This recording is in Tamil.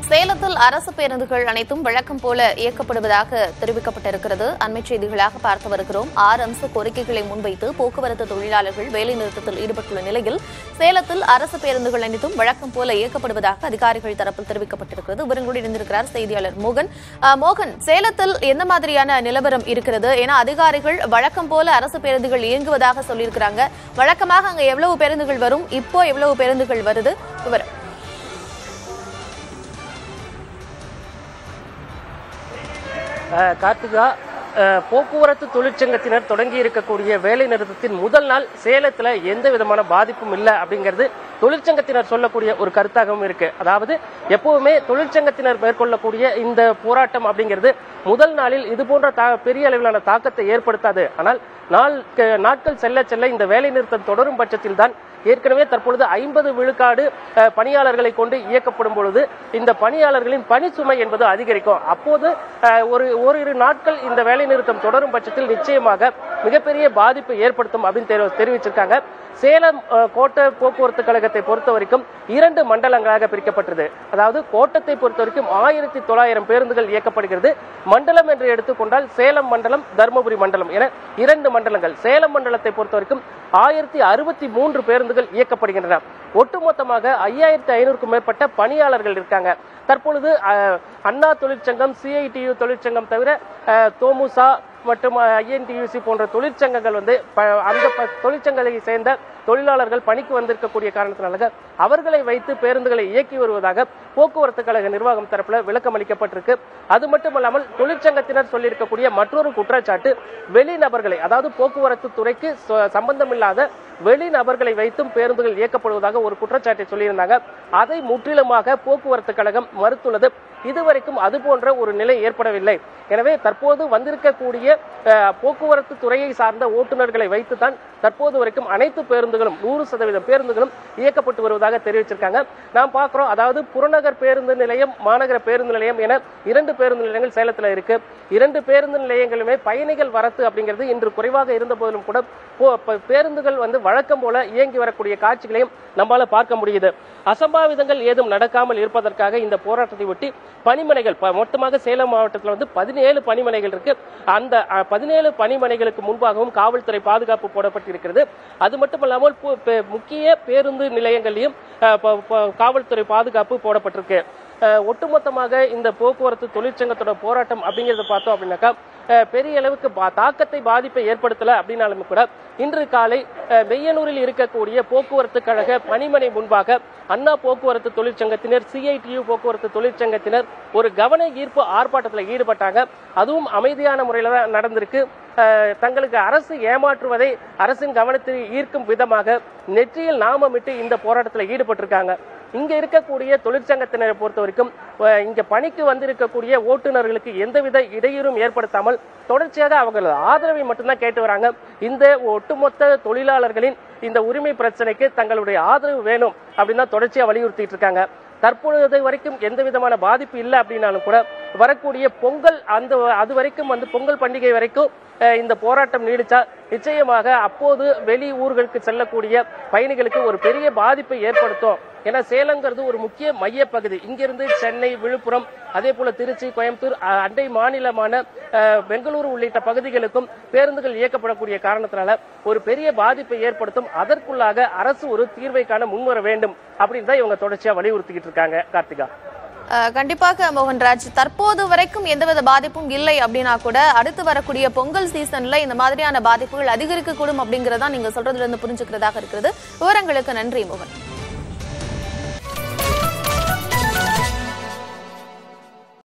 சேலத்தில் அரசு பேருந்துகள் அனைத்தும் வழக்கம் போல இயக்கப்படுவதாக தெரிவிக்கப்பட்டிருக்கிறது அண்மை செய்திகளாக பார்த்து வருகிறோம் ஆறு அம்ச கோரிக்கைகளை முன்வைத்து போக்குவரத்து தொழிலாளர்கள் வேலைநிறுத்தத்தில் ஈடுபட்டுள்ள நிலையில் சேலத்தில் அரசு பேருந்துகள் அனைத்தும் வழக்கம் போல இயக்கப்படுவதாக அதிகாரிகள் தரப்பில் தெரிவிக்கப்பட்டிருக்கிறது விவரங்களோடு இணைந்திருக்கிறார் செய்தியாளர் மோகன் அஹ், மோகன் சேலத்தில் எந்த மாதிரியான நிலவரம் இருக்கிறது ஏன்னா அதிகாரிகள் வழக்கம் போல அரசு பேருந்துகள் இயங்குவதாக சொல்லியிருக்கிறாங்க வழக்கமாக அங்க எவ்வளவு பேருந்துகள் வரும் இப்போ எவ்வளவு பேருந்துகள் வருது விவரம் அஹ் கார்த்திகா அஹ் போக்குவரத்து தொழிற்சங்கத்தினர் தொடங்கி இருக்கக்கூடிய வேலை நிறுத்தத்தின் முதல் நாள் சேலத்துல எந்த விதமான பாதிப்பும் இல்லை அப்படிங்கிறது தொழிற்சங்கத்தினர் சொல்லக்கூடிய ஒரு கருத்தாகவும் இருக்கு அதாவது எப்பவுமே தொழிற்சங்கத்தினர் மேற்கொள்ளக்கூடிய இந்த போராட்டம் அப்படிங்கிறது முதல் நாளில் இது போன்ற தா- பெரிய அளவிலான தாக்கத்தை ஏற்படுத்தாது ஆனால் நாள் க- நாட்கள் செல்ல செல்ல இந்த வேலை நிறுத்தம் தொடரும் பட்சத்தில் தான் ஏற்கனவே தற்பொழுது ஐம்பது விழுக்காடு அஹ், பணியாளர்களை கொண்டு இயக்கப்படும் பொழுது இந்த பணியாளர்களின் பணிச்சுமை என்பது அதிகரிக்கும் அப்போது அஹ், ஒரு ஓரிரு நாட்கள் இந்த வேலை நிறுத்தம் தொடரும் பட்சத்தில் நிச்சயமாக மிகப்பெரிய பாதிப்பை ஏற்படுத்தும் அப்படின்னு தெரி- தெரிவிச்சிருக்காங்க சேலம் அஹ், கோட்ட போக்குவரத்து கழகத்தை பொறுத்த வரைக்கும் இரண்டு மண்டலங்களாக பிரிக்கப்பட்டது அதாவது கோட்டத்தை பொறுத்த வரைக்கும் ஆயிரத்தி தொள்ளாயிரம் பேருந்துகள் இயக்கப்படுகிறது மண்டலம் என்று எடுத்துக்கொண்டால் சேலம் மண்டலம் தருமபுரி மண்டலம் என இரண்டு மண்டலங்கள் சேலம் மண்டலத்தை பொறுத்த வரைக்கும் ஆயிரத்தி அறுபத்தி மூன்று பேருந்துகள் இயக்கப்படுகின்றன ஒட்டுமொத்தமாக ஐயாயிரத்தி ஐநூறுக்கும் மேற்பட்ட பணியாளர்கள் இருக்காங்க தற்பொழுது அஹ், அண்ணா தொழிற்சங்கம் சிஐடியு தொழிற்சங்கம் தவிர அஹ், தோமுசா மற்றும் ஐஎன்டியூசி போன்ற தொழிற்சங்கங்கள் வந்து ப- அந்த ப- தொழிற்சங்கங்களை சேர்ந்த தொழிலாளர்கள் பணிக்கு வந்திருக்கக்கூடிய காரணத்தினால அவர்களை வைத்து பேருந்துகளை இயக்கி வருவதாக போக்குவரத்து கழக நிர்வாகம் தரப்புல விளக்கம் அளிக்கப்பட்டிருக்கு அது மட்டுமல்லாமல் தொழிற்சங்கத்தினர் சொல்லியிருக்கக்கூடிய மற்றொரு குற்றச்சாட்டு வெளிநபர்களை அதாவது போக்குவரத்து துறைக்கு சொ- சம்பந்தமில்லாத வெளிநபர்களை வைத்தும் பேருந்துகள் இயக்கப்படுவதாக ஒரு குற்றச்சாட்டை சொல்லியிருந்தாங்க அதை முற்றிலுமாக போக்குவரத்து கழகம் மறுத்துள்ளது இதுவரைக்கும் அது போன்ற ஒரு நிலை ஏற்படவில்லை எனவே தற்போது வந்திருக்கக்கூடிய அஹ், போக்குவரத்து துறையை சார்ந்த ஓட்டுநர்களை வைத்துதான் தற்போது வரைக்கும் அனைத்து பேருந்துகளும் நூறு சதவீதம் பேருந்துகளும் இயக்கப்பட்டு வருவதாக தெரிவிச்சிருக்காங்க நாம் பார்க்கிறோம் அதாவது புறநகர் பேருந்து நிலையம் மாநகர பேருந்து நிலையம் என இரண்டு பேருந்து நிலையங்கள் சேலத்தில் இருக்கு இரண்டு பேருந்து நிலையங்களுமே பயணிகள் வரத்து அப்படிங்கிறது இன்று குறைவாக இருந்த போதிலும் கூட போ- ப- பேருந்துகள் வந்து வழக்கம் போல இயங்கி வரக்கூடிய காட்சிகளையும் நம்மால பார்க்க முடியுது அசம்பாவிதங்கள் ஏதும் நடக்காமல் இருப்பதற்காக இந்த போராட்டத்தை ஒட்டி பணிமனைகள் ப- மொத்தமாக சேலம் மாவட்டத்தில் வந்து பதினேழு பணிமனைகள் இருக்கு அந்த பதினேழு பணிமனைகளுக்கு முன்பாகவும் காவல்துறை பாதுகாப்பு போடப்பட்டிருக்கிறது அது மட்டுமல்லாமல் பு- பே- முக்கிய பேருந்து நிலையங்களையும் அஹ், ப- ப- காவல்துறை பாதுகாப்பு போடப்பட்டிருக்கு அஹ், ஒட்டுமொத்தமாக இந்த போக்குவரத்து தொழிற்சங்கத்தோட போராட்டம் அப்படிங்கறத பார்த்தோம் அப்படின்னாக்கா அஹ், பெரிய அளவுக்கு பா- தாக்கத்தை பாதிப்பை ஏற்படுத்தல அப்படின்னாலும் கூட இன்று காலை அஹ், மெய்யனூரில் இருக்கக்கூடிய போக்குவரத்து கழக பணிமனை முன்பாக அண்ணா போக்குவரத்து தொழிற்சங்கத்தினர் சிஐடியு போக்குவரத்து தொழிற்சங்கத்தினர் ஒரு கவன ஈர்ப்பு ஆர்ப்பாட்டத்தில் ஈடுபட்டாங்க அதுவும் அமைதியான முறையில் தான் நடந்திருக்கு அஹ், தங்களுக்கு அரசு ஏமாற்றுவதை அரசின் கவனத்தை ஈர்க்கும் விதமாக நெற்றியில் நாமமிட்டு இந்த போராட்டத்தில் ஈடுபட்டிருக்காங்க இங்க இருக்கக்கூடிய தொழிற்சங்கத்தினரை பொறுத்த வரைக்கும் அஹ், இங்க பணிக்கு வந்திருக்கக்கூடிய ஓட்டுநர்களுக்கு எந்தவித இடையூறும் ஏற்படுத்தாமல் தொடர்ச்சியாக அவங்களது ஆதரவை மட்டும்தான் கேட்டு வராங்க இந்த ஒட்டுமொத்த தொழிலாளர்களின் இந்த உரிமை பிரச்சனைக்கு தங்களுடைய ஆதரவு வேணும் அப்படின்னு தான் தொடர்ச்சியா வலியுறுத்திட்டு இருக்காங்க தற்பொழுது வரைக்கும் எந்த விதமான பாதிப்பு இல்லை அப்படின்னாலும் கூட வரக்கூடிய பொங்கல் அந்த அது வரைக்கும் வந்து பொங்கல் பண்டிகை வரைக்கும் அஹ், இந்த போராட்டம் நீடிச்சா நிச்சயமாக அப்போது வெளி ஊர்களுக்கு செல்லக்கூடிய பயணிகளுக்கு ஒரு பெரிய பாதிப்பை ஏற்படுத்தும் ஏன்னா சேலங்கிறது ஒரு முக்கிய மையப்பகுதி இங்கிருந்து சென்னை விழுப்புரம் அதே போல திருச்சி கோயம்புத்தூர் அஹ், அண்டை மாநிலமான அஹ், பெங்களூரு உள்ளிட்ட பகுதிகளுக்கும் பேருந்துகள் இயக்கப்படக்கூடிய காரணத்தினால ஒரு பெரிய பாதிப்பை ஏற்படுத்தும் அதற்குள்ளாக அரசு ஒரு தீர்வை காண முன்வர வேண்டும் அப்படின்னு தான் இவங்க தொடர்ச்சியா வலியுறுத்திக்கிட்டு இருக்காங்க கார்த்திகா அஹ், கண்டிப்பாக மோகன்ராஜ் தற்போது வரைக்கும் எந்தவித பாதிப்பும் இல்லை அப்படின்னா கூட அடுத்து வரக்கூடிய பொங்கல் சீசன்ல இந்த மாதிரியான பாதிப்புகள் அதிகரிக்கக்கூடும் அப்படிங்கறதா நீங்க சொல்றதுல இருந்து புரிஞ்சுக்கிறதாக இருக்கிறது விவரங்களுக்கு நன்றி மோகன்